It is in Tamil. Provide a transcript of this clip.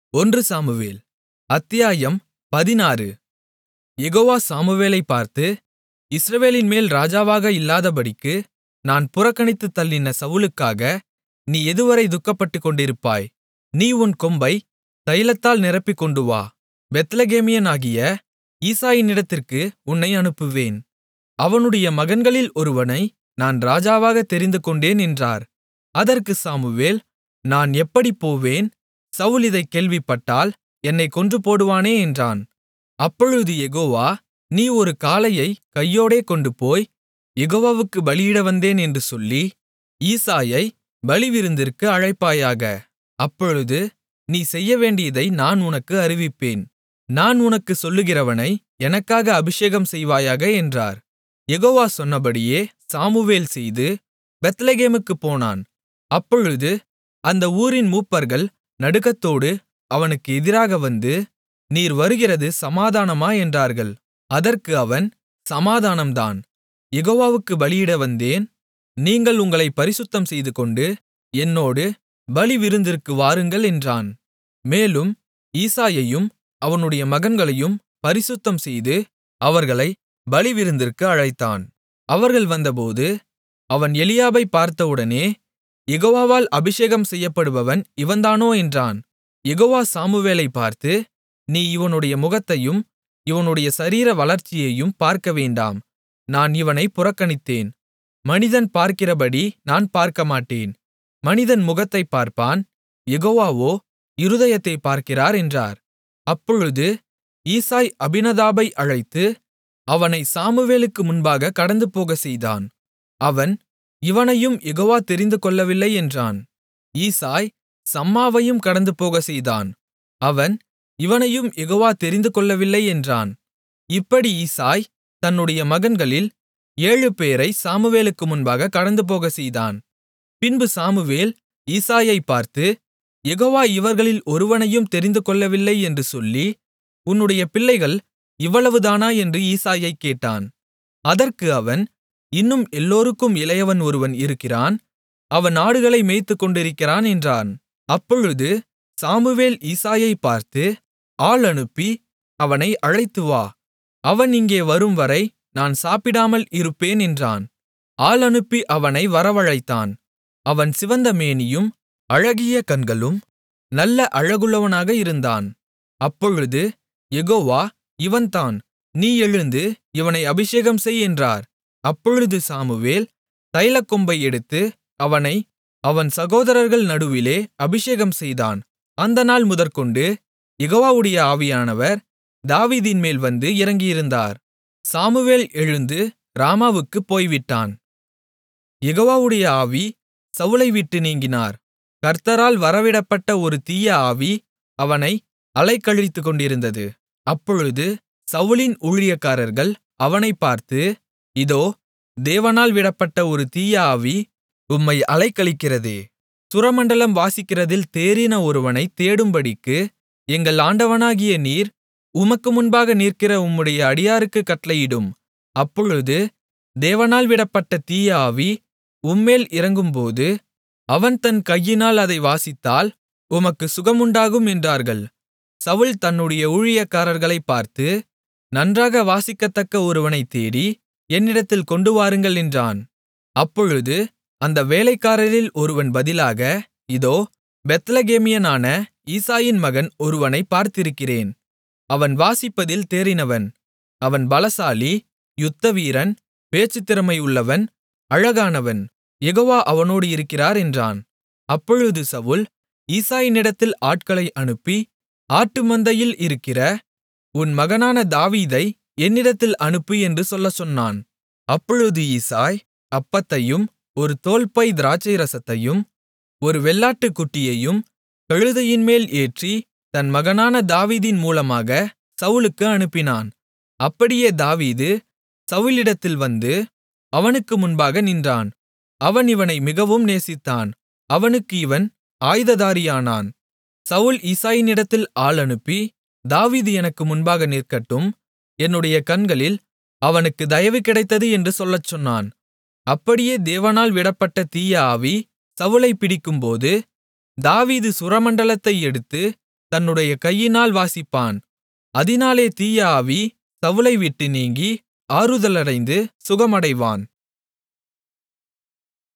ஒன்று சாமுவேல் அத்தியாயம் பதினாறு யெகோவா சாமுவேலைப் பார்த்து இஸ்ரவேலின்மேல் ராஜாவாக இல்லாதபடிக்கு நான் புறக்கணித்துத் தள்ளின சவுலுக்காக நீ எதுவரை துக்கப்பட்டுக்கொண்டிருப்பாய் நீ உன் கொம்பைத் தைலத்தால் நிரப்பிக்கொண்டு வா பெத்லெகேமியனாகிய ஈசாயினிடத்திற்கு உன்னை அனுப்புவேன் அவனுடைய மகன்களில் ஒருவனை நான் ராஜாவாகத் தெரிந்துகொண்டேன் என்றார் அதற்குச் சாமுவேல் நான் எப்படிப் போவேன் சவுல் இதைக் கேள்விப்பட்டால் என்னைக் கொன்றுபோடுவானே என்றான் அப்பொழுது யெகோவா நீ ஒரு காளையைக் கையோடே கொண்டுபோய் யெகோவாவுக்குப் பலியிட வந்தேன் என்று சொல்லி ஈசாயைப் பலிவிருந்திற்கு அழைப்பாயாக அப்பொழுது நீ செய்யவேண்டியதை நான் உனக்கு அறிவிப்பேன் நான் உனக்குச் சொல்லுகிறவனை எனக்காக அபிஷேகம் செய்வாயாக என்றார் யெகோவா சொன்னபடியே சாமுவேல் செய்து பெத்லெகேமுக்குப் போனான் அப்பொழுது அந்த ஊரின் மூப்பர்கள் நடுக்கத்தோடு அவனுக்கு எதிராக வந்து நீர் வருகிறது சமாதானமா என்றார்கள் அதற்கு அவன் சமாதானம்தான் யெகோவாவுக்குப் பலியிட வந்தேன் நீங்கள் உங்களைப் பரிசுத்தம் செய்துகொண்டு என்னோடு பலிவிருந்திற்கு வாருங்கள் என்றான் மேலும் ஈசாயையும் அவனுடைய மகன்களையும் பரிசுத்தம் செய்து அவர்களைப் பலிவிருந்திற்கு அழைத்தான் அவர்கள் வந்தபோது அவன் எலியாபைப் பார்த்தவுடனே யெகோவாவால் அபிஷேகம் செய்யப்படுபவன் இவன்தானோ என்றான் யெகோவா சாமுவேலைப் பார்த்து நீ இவனுடைய முகத்தையும் இவனுடைய சரீர வளர்ச்சியையும் பார்க்கவேண்டாம் நான் இவனைப் புறக்கணித்தேன் மனிதன் பார்க்கிறபடி நான் பார்க்கமாட்டேன் மனிதன் முகத்தைப் பார்ப்பான் யெகோவாவோ இருதயத்தைப் பார்க்கிறார் என்றார் அப்பொழுது ஈசாய் அபினதாபை அழைத்து அவனை சாமுவேலுக்கு முன்பாக கடந்துபோகச் செய்தான் அவன் இவனையும் யெகோவா தெரிந்துகொள்ளவில்லை என்றான் ஈசாய் சம்மாவையும் கடந்துபோகச் செய்தான் அவன் இவனையும் யெகோவா தெரிந்துகொள்ளவில்லை என்றான் இப்படி ஈசாய் தன்னுடைய மகன்களில் ஏழுபேரை சாமுவேலுக்கு முன்பாக கடந்துபோகச் செய்தான் பின்பு சாமுவேல் ஈசாயைப் பார்த்து யெகோவா இவர்களில் ஒருவனையும் தெரிந்துகொள்ளவில்லை என்று சொல்லி உன்னுடைய பிள்ளைகள் இவ்வளவுதானா என்று ஈசாயைக் கேட்டான் அதற்கு அவன் இன்னும் எல்லோருக்கும் இளையவன் ஒருவன் இருக்கிறான் அவன் ஆடுகளை மேய்த்துக்கொண்டிருக்கிறான் என்றான் அப்பொழுது சாமுவேல் ஈசாயைப் பார்த்து ஆள் அனுப்பி அவனை அழைத்துவா அவன் இங்கே வரும்வரை நான் சாப்பிடாமல் இருப்பேன் என்றான் ஆள் அனுப்பி அவனை வரவழைத்தான் அவன் சிவந்த மேனியும் அழகிய கண்களும் நல்ல அழகுள்ளவனாக இருந்தான் அப்பொழுது யெகோவா இவன்தான் நீ எழுந்து இவனை அபிஷேகம் செய் என்றார் அப்பொழுது சாமுவேல் தைலக்கொம்பை எடுத்து அவனை அவன் சகோதரர்கள் நடுவிலே அபிஷேகம் செய்தான் அந்த நாள் முதற்கொண்டு யெகோவாவுடைய ஆவியானவர் தாவீதின்மேல் வந்து இறங்கியிருந்தார் சாமுவேல் எழுந்து ராமாவுக்குப் போய்விட்டான் யெகோவாவுடைய ஆவி சவுலை விட்டு நீங்கினார் கர்த்தரால் வரவிடப்பட்ட ஒரு தீய ஆவி அவனை அலைக்கழித்துக்கொண்டிருந்தது அப்பொழுது சவுலின் ஊழியக்காரர்கள் அவனைப் பார்த்து இதோ தேவனால் விடப்பட்ட ஒரு தீய ஆவி உம்மை அலைக்கழிக்கிறதே சுரமண்டலம் வாசிக்கிறதில் தேறின ஒருவனைத் தேடும்படிக்கு எங்கள் ஆண்டவனாகிய நீர் உமக்கு முன்பாக நிற்கிற உம்முடைய அடியாருக்குக் கட்டளையிடும் அப்பொழுது தேவனால் விடப்பட்ட தீய ஆவி உம்மேல் இறங்கும்போது அவன் தன் கையினால் அதை வாசித்தால் உமக்கு சுகமுண்டாகும் என்றார்கள் சவுல் தன்னுடைய ஊழியக்காரர்களைப் பார்த்து நன்றாக வாசிக்கத்தக்க ஒருவனைத் தேடி என்னிடத்தில் கொண்டு வாருங்கள் என்றான் அப்பொழுது அந்த வேலைக்காரரில் ஒருவன் பதிலாக இதோ பெத்லகேமியனான ஈசாயின் மகன் ஒருவனைப் பார்த்திருக்கிறேன் அவன் வாசிப்பதில் தேறினவன் அவன் பலசாலி யுத்தவீரன் பேச்சுத்திறமை உள்ளவன் அழகானவன் யெகோவா அவனோடு இருக்கிறார் என்றான் அப்பொழுது சவுல் ஈசாயினிடத்தில் ஆட்களை அனுப்பி ஆட்டு மந்தையில் இருக்கிற உன் மகனான தாவீதை என்னிடத்தில் அனுப்பு என்று சொல்லச் சொன்னான் அப்பொழுது ஈசாய் அப்பத்தையும் ஒரு தோல்பை திராட்சைரசத்தையும் ஒரு வெள்ளாட்டுக்குட்டியையும் கழுதையின்மேல் ஏற்றி தன் மகனான தாவீதின் மூலமாக சவுலுக்கு அனுப்பினான் அப்படியே தாவீது சவுலிடத்தில் வந்து அவனுக்கு முன்பாக நின்றான் அவன் இவனை மிகவும் நேசித்தான் அவனுக்கு இவன் ஆயுததாரியானான் சவுல் ஈசாயினிடத்தில் ஆள் அனுப்பி தாவீது எனக்கு முன்பாக நிற்கட்டும் என்னுடைய கண்களில் அவனுக்கு தயவு கிடைத்தது என்று சொல்லச் சொன்னான் அப்படியே தேவனால் விடப்பட்ட தீய ஆவி சவுலைப் பிடிக்கும்போது தாவீது சுரமண்டலத்தை எடுத்து தன்னுடைய கையினால் வாசிப்பான் அதினாலே தீய ஆவி சவுலைவிட்டு நீங்கி ஆறுதலடைந்து சுகமடைவான்